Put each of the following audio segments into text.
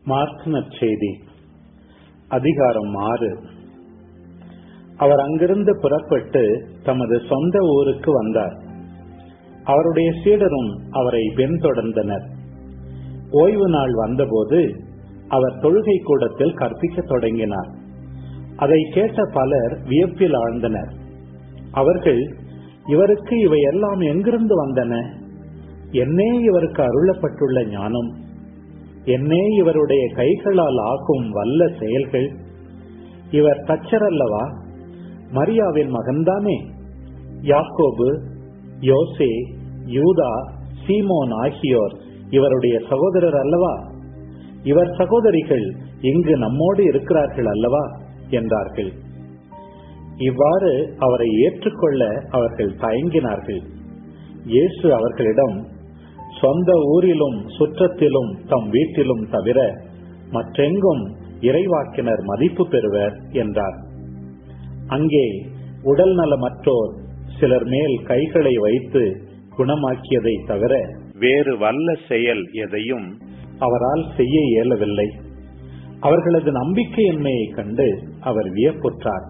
mark நற்செய்தி அதிகாரம் ஆறு அவர் அங்கிருந்து புறப்பட்டு தமது சொந்த ஊருக்கு வந்தார் அவருடைய சீடரும் அவரை பின்தொடர்ந்தனர் ஓய்வு நாள் வந்தபோது அவர் தொழுகை கூடத்தில் கற்பிக்கத் தொடங்கினார் அதை கேட்ட பலர் வியப்பில் ஆழ்ந்தனர் அவர்கள் இவருக்கு இவையெல்லாம் எங்கிருந்து வந்தன என்னே இவருக்கு அருளப்பட்டுள்ள ஞானம் என்னே இவருடைய கைகளால் ஆகும் வல்ல செயல்கள் இவர் தச்சர் அல்லவா மரியாவின் மகன்தானே யாக்கோபு யோசே யூதா சீமோன் ஆகியோர் இவருடைய சகோதரர் அல்லவா இவர் சகோதரிகள் இங்கு நம்மோடு இருக்கிறார்கள் அல்லவா என்றார்கள் இவ்வாறு அவரை ஏற்றுக்கொள்ள அவர்கள் தயங்கினார்கள் இயேசு அவர்களிடம் சொந்த ஊரிலும் சுற்றத்திலும் தம் வீட்டிலும் தவிர மற்றெங்கும் இறைவாக்கினர் மதிப்பு பெறுவர் என்றார் அங்கே உடல் நலமற்றோர் சிலர் மேல் கைகளை வைத்து குணமாக்கியதை தவிர வேறு வல்ல செயல் எதையும் அவரால் செய்ய இயலவில்லை அவர்களது நம்பிக்கையின்மையை கண்டு அவர் வியப்புற்றார்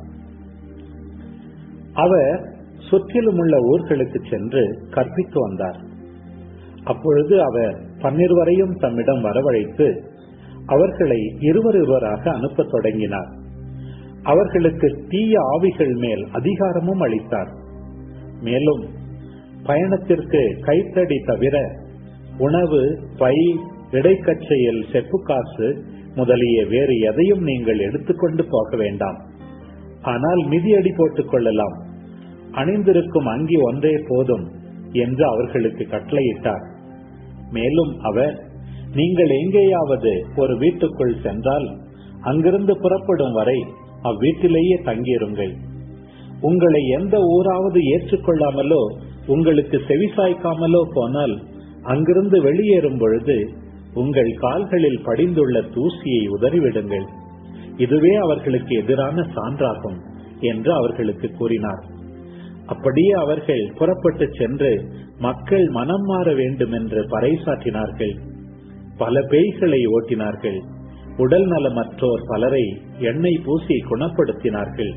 அவர் சுற்றிலும் உள்ள ஊர்களுக்கு சென்று கற்பித்து வந்தார் அப்பொழுது அவர் பன்னிருவரையும் தம்மிடம் வரவழைத்து அவர்களை இருவர் இருவராக அனுப்பத் தொடங்கினார் அவர்களுக்கு தீய ஆவிகள் மேல் அதிகாரமும் அளித்தார் மேலும் பயணத்திற்கு கைத்தடி தவிர உணவு பை இடைக்கச்சையில் செப்பு காசு முதலிய வேறு எதையும் நீங்கள் எடுத்துக்கொண்டு போக வேண்டாம் ஆனால் மிதியடி போட்டுக் கொள்ளலாம் அணிந்திருக்கும் அங்கி ஒன்றே போதும் என்று அவர்களுக்கு கட்டளையிட்டார் மேலும் அவர் நீங்கள் எங்கேயாவது ஒரு வீட்டுக்குள் சென்றால் அங்கிருந்து புறப்படும் வரை அவ்வீட்டிலேயே தங்கியிருங்கள் உங்களை எந்த ஊராவது ஏற்றுக்கொள்ளாமலோ உங்களுக்கு செவிசாய்க்காமலோ போனால் அங்கிருந்து வெளியேறும் பொழுது உங்கள் கால்களில் படிந்துள்ள தூசியை உதறிவிடுங்கள் இதுவே அவர்களுக்கு எதிரான சான்றாகும் என்று அவர்களுக்கு கூறினார் அப்படியே அவர்கள் புறப்பட்டு சென்று மக்கள் மனம் மாற வேண்டும் என்று பறைசாற்றினார்கள் பல பேய்களை ஓட்டினார்கள் உடல் நலமற்றோர் பலரை எண்ணெய் பூசி குணப்படுத்தினார்கள்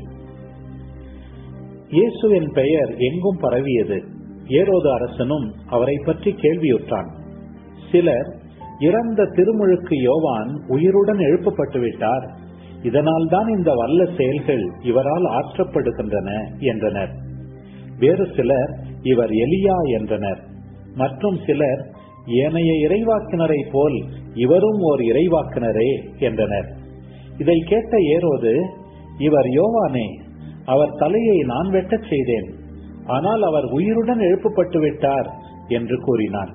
இயேசுவின் பெயர் எங்கும் பரவியது ஏரோது அரசனும் அவரை பற்றி கேள்வியுற்றான் சிலர் இறந்த திருமுழுக்கு யோவான் உயிருடன் எழுப்பப்பட்டு விட்டார் இதனால் தான் இந்த வல்ல செயல்கள் இவரால் ஆற்றப்படுகின்றன என்றனர் வேறு சிலர் இவர் எலியா என்றனர் மற்றும் சிலர் ஏனைய இறைவாக்கினரை போல் இவரும் ஓர் இறைவாக்கினரே என்றனர் இதை கேட்ட ஏரோது இவர் யோவானே அவர் தலையை நான் வெட்டச் செய்தேன் ஆனால் அவர் உயிருடன் எழுப்பப்பட்டு விட்டார் என்று கூறினான்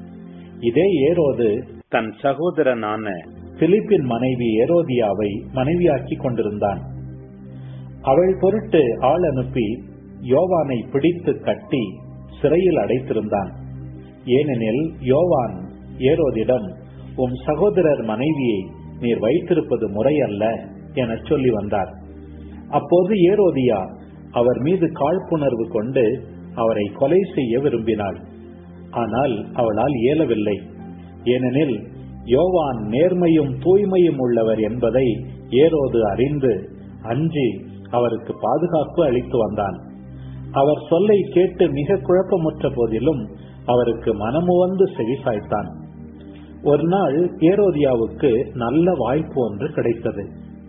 இதே ஏரோது தன் சகோதரனான பிலிப்பின் மனைவி ஏரோதியாவை மனைவியாக்கி கொண்டிருந்தான் அவள் பொருட்டு ஆள் அனுப்பி யோவானை பிடித்து கட்டி சிறையில் அடைத்திருந்தான் ஏனெனில் யோவான் ஏரோதிடம் உம் சகோதரர் மனைவியை நீர் வைத்திருப்பது முறையல்ல என சொல்லி வந்தார் அப்போது ஏரோதியா அவர் மீது காழ்ப்புணர்வு கொண்டு அவரை கொலை செய்ய விரும்பினாள் ஆனால் அவளால் இயலவில்லை ஏனெனில் யோவான் நேர்மையும் தூய்மையும் உள்ளவர் என்பதை ஏரோது அறிந்து அஞ்சி அவருக்கு பாதுகாப்பு அளித்து வந்தான் அவர் சொல்லை கேட்டு மிக குழப்பமுற்ற போதிலும் அவருக்கு மனமுவந்து செவிசாய்த்தான் ஒரு நாள் ஏரோதியாவுக்கு நல்ல வாய்ப்பு ஒன்று கிடைத்தது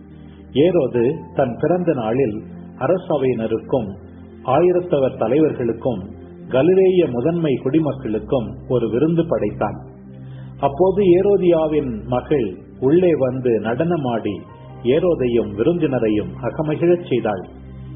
ஏரோது தன் பிறந்த நாளில் அரசவையினருக்கும் ஆயிரத்தவர் தலைவர்களுக்கும் கலிலேய முதன்மை குடிமக்களுக்கும் ஒரு விருந்து படைத்தான் அப்போது ஏரோதியாவின் மகள் உள்ளே வந்து நடனமாடி ஏரோதையும் விருந்தினரையும் அகமகிழச் செய்தாள்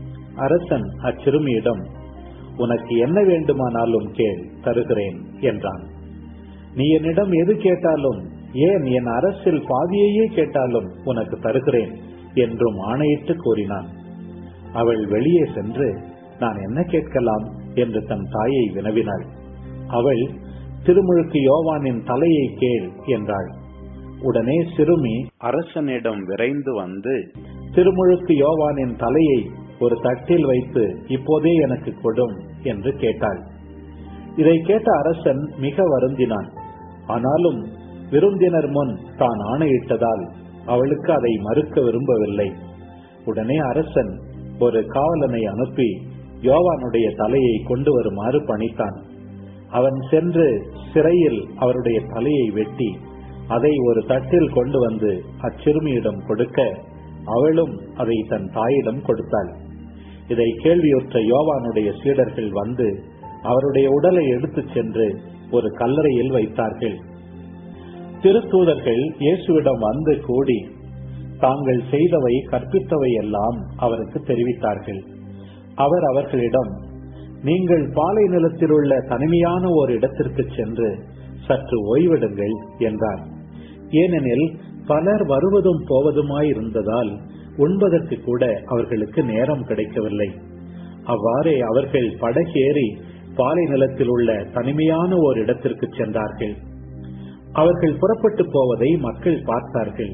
அரசன் அச்சிறுமியிடம் உனக்கு என்ன வேண்டுமானாலும் கேள் தருகிறேன் என்றான் நீ என்னிடம் எது கேட்டாலும் ஏன் என் அரசில் பாதியையே கேட்டாலும் உனக்கு தருகிறேன் என்றும் ஆணையிட்டு கூறினான் அவள் வெளியே சென்று நான் என்ன கேட்கலாம் என்று தன் தாயை வினவினாள் அவள் திருமுழுக்கு யோவானின் தலையை கேள் என்றாள் உடனே சிறுமி அரசனிடம் விரைந்து வந்து திருமுழுக்கு யோவானின் தலையை ஒரு தட்டில் வைத்து இப்போதே எனக்கு கொடும் என்று கேட்டாள் இதை கேட்ட அரசன் மிக வருந்தினான் ஆனாலும் விருந்தினர் முன் தான் ஆணையிட்டதால் அவளுக்கு அதை மறுக்க விரும்பவில்லை உடனே அரசன் ஒரு காவலனை அனுப்பி யோவானுடைய தலையை கொண்டு வருமாறு பணித்தான் அவன் சென்று சிறையில் அவருடைய தலையை வெட்டி அதை ஒரு தட்டில் கொண்டு வந்து அச்சிறுமியிடம் கொடுக்க அவளும் அதை தன் தாயிடம் கொடுத்தாள் இதை கேள்வியுற்ற யோவானுடைய சீடர்கள் வந்து அவருடைய உடலை எடுத்துச் சென்று ஒரு கல்லறையில் வைத்தார்கள் திருத்தூதர்கள் இயேசுவிடம் வந்து கூடி தாங்கள் செய்தவை கற்பித்தவை எல்லாம் அவருக்கு தெரிவித்தார்கள் அவர் அவர்களிடம் நீங்கள் பாலை நிலத்தில் உள்ள தனிமையான ஒரு இடத்திற்கு சென்று சற்று ஓய்விடுங்கள் என்றார் ஏனெனில் பலர் வருவதும் போவதுமாயிருந்ததால் உண்பதற்கு கூட அவர்களுக்கு நேரம் கிடைக்கவில்லை அவ்வாறே அவர்கள் படகேறி பாலை நிலத்தில் உள்ள தனிமையான ஓர் இடத்திற்கு சென்றார்கள் அவர்கள் புறப்பட்டு போவதை மக்கள் பார்த்தார்கள்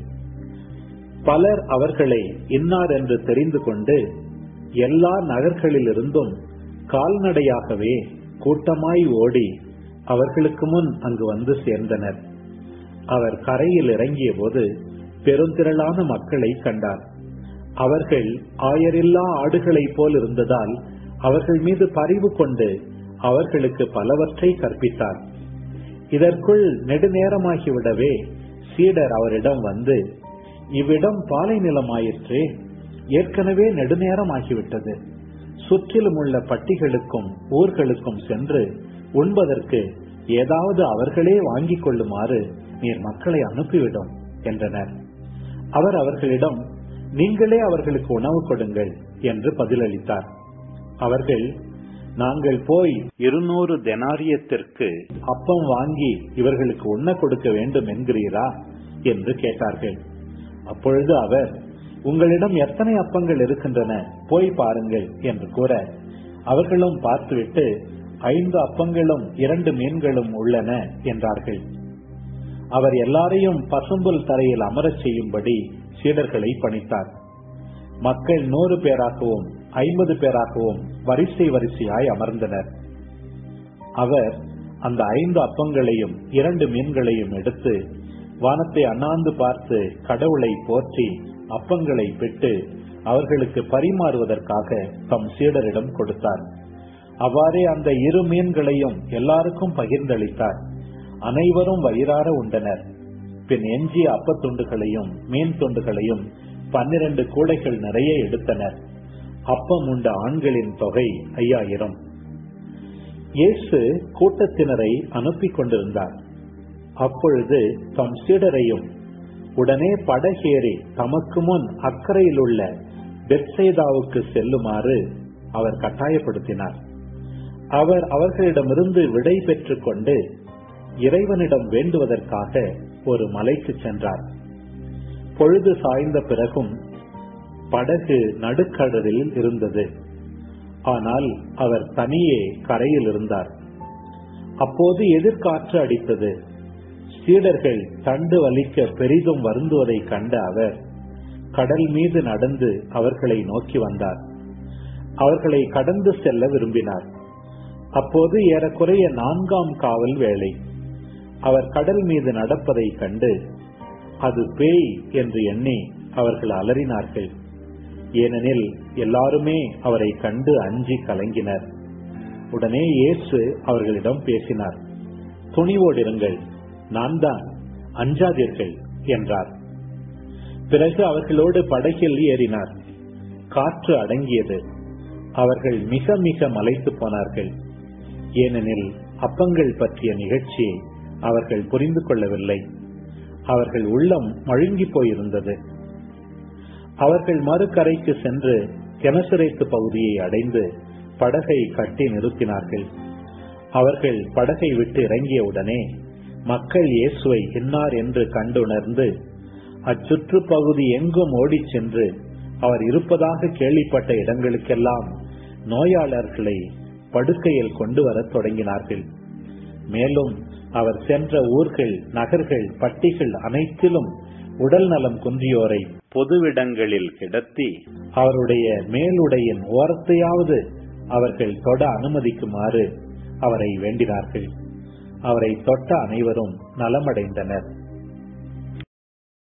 பலர் அவர்களை இன்னார் என்று தெரிந்து கொண்டு எல்லா நகர்களிலிருந்தும் கால்நடையாகவே கூட்டமாய் ஓடி அவர்களுக்கு முன் அங்கு வந்து சேர்ந்தனர் அவர் கரையில் இறங்கிய போது பெருந்திரளான மக்களை கண்டார் அவர்கள் ஆயரில்லா ஆடுகளைப் போல் இருந்ததால் அவர்கள் மீது பரிவு கொண்டு அவர்களுக்கு பலவற்றை கற்பித்தார் இதற்குள் நெடுநேரமாகிவிடவே சீடர் அவரிடம் வந்து இவ்விடம் பாலை நிலமாயிற்றே ஏற்கனவே நெடுநேரமாகிவிட்டது சுற்றிலும் உள்ள பட்டிகளுக்கும் ஊர்களுக்கும் சென்று உண்பதற்கு ஏதாவது அவர்களே வாங்கிக் கொள்ளுமாறு நீர் மக்களை அனுப்பிவிடும் என்றனர் அவர் அவர்களிடம் நீங்களே அவர்களுக்கு உணவு கொடுங்கள் என்று பதிலளித்தார் அவர்கள் நாங்கள் போய் இருநூறு தெனாரியத்திற்கு அப்பம் வாங்கி இவர்களுக்கு உண்ண கொடுக்க வேண்டும் என்கிறீரா என்று கேட்டார்கள் அப்பொழுது அவர் உங்களிடம் எத்தனை அப்பங்கள் இருக்கின்றன போய் பாருங்கள் என்று கூற அவர்களும் பார்த்துவிட்டு ஐந்து அப்பங்களும் இரண்டு மீன்களும் உள்ளன என்றார்கள் அவர் எல்லாரையும் பசும்புல் தரையில் அமரச் செய்யும்படி சீடர்களை பணித்தார் மக்கள் நூறு பேராகவும் ஐம்பது பேராகவும் வரிசை வரிசையாய் அமர்ந்தனர் அவர் அந்த ஐந்து அப்பங்களையும் இரண்டு மீன்களையும் எடுத்து வானத்தை அண்ணாந்து பார்த்து கடவுளை போற்றி அப்பங்களை பெற்று அவர்களுக்கு பரிமாறுவதற்காக தம் சீடரிடம் கொடுத்தார் அவ்வாறே அந்த இரு மீன்களையும் எல்லாருக்கும் பகிர்ந்தளித்தார் அனைவரும் வயிறார உண்டனர் பின் எஞ்சிய அப்பத்துண்டுகளையும் மீன் துண்டுகளையும் பன்னிரண்டு கூடைகள் நிறைய எடுத்தனர் அப்பம் உண்ட ஆண்களின் தொகை ஐயாயிரம் இயேசு கூட்டத்தினரை அனுப்பி கொண்டிருந்தார் அப்பொழுது தம் சீடரையும் உடனே படகேறி தமக்கு முன் அக்கறையில் உள்ள பெட்சேதாவுக்கு செல்லுமாறு அவர் கட்டாயப்படுத்தினார் அவர் அவர்களிடமிருந்து விடை பெற்றுக் கொண்டு இறைவனிடம் வேண்டுவதற்காக ஒரு மலைக்கு சென்றார் பொழுது சாய்ந்த பிறகும் படகு நடுக்கடலில் இருந்தது ஆனால் அவர் தனியே கரையில் இருந்தார் அப்போது எதிர்காற்று அடித்தது சீடர்கள் தண்டு வலிக்க பெரிதும் வருந்துவதை கண்ட அவர் கடல் மீது நடந்து அவர்களை நோக்கி வந்தார் அவர்களை கடந்து செல்ல விரும்பினார் அப்போது ஏறக்குறைய நான்காம் காவல் வேளை அவர் கடல் மீது நடப்பதை கண்டு அது பேய் என்று எண்ணி அவர்கள் அலறினார்கள் ஏனெனில் எல்லாருமே அவரை கண்டு அஞ்சி கலங்கினர் உடனே இயேசு அவர்களிடம் பேசினார் துணிவோடிருங்கள் நான் தான் அஞ்சாதீர்கள் என்றார் பிறகு அவர்களோடு படகில் ஏறினார் காற்று அடங்கியது அவர்கள் மிக மிக மலைத்து போனார்கள் ஏனெனில் அப்பங்கள் பற்றிய நிகழ்ச்சியை அவர்கள் புரிந்து கொள்ளவில்லை அவர்கள் உள்ளம் மழுங்கி போயிருந்தது அவர்கள் மறுகரைக்கு சென்று கெனசரேத்து பகுதியை அடைந்து படகை கட்டி நிறுத்தினார்கள் அவர்கள் படகை விட்டு இறங்கியவுடனே மக்கள் இயேசுவை இன்னார் என்று கண்டுணர்ந்து அச்சுற்று பகுதி எங்கும் ஓடிச் சென்று அவர் இருப்பதாக கேள்விப்பட்ட இடங்களுக்கெல்லாம் நோயாளர்களை படுக்கையில் கொண்டு வரத் தொடங்கினார்கள் மேலும் அவர் சென்ற ஊர்கள் நகர்கள் பட்டிகள் அனைத்திலும் உடல் நலம் குன்றியோரை பொதுவிடங்களில் கிடத்தி அவருடைய மேலுடையின் ஓரத்தையாவது அவர்கள் தொட அனுமதிக்குமாறு அவரை வேண்டினார்கள் அவரை தொட்ட அனைவரும் நலமடைந்தனர்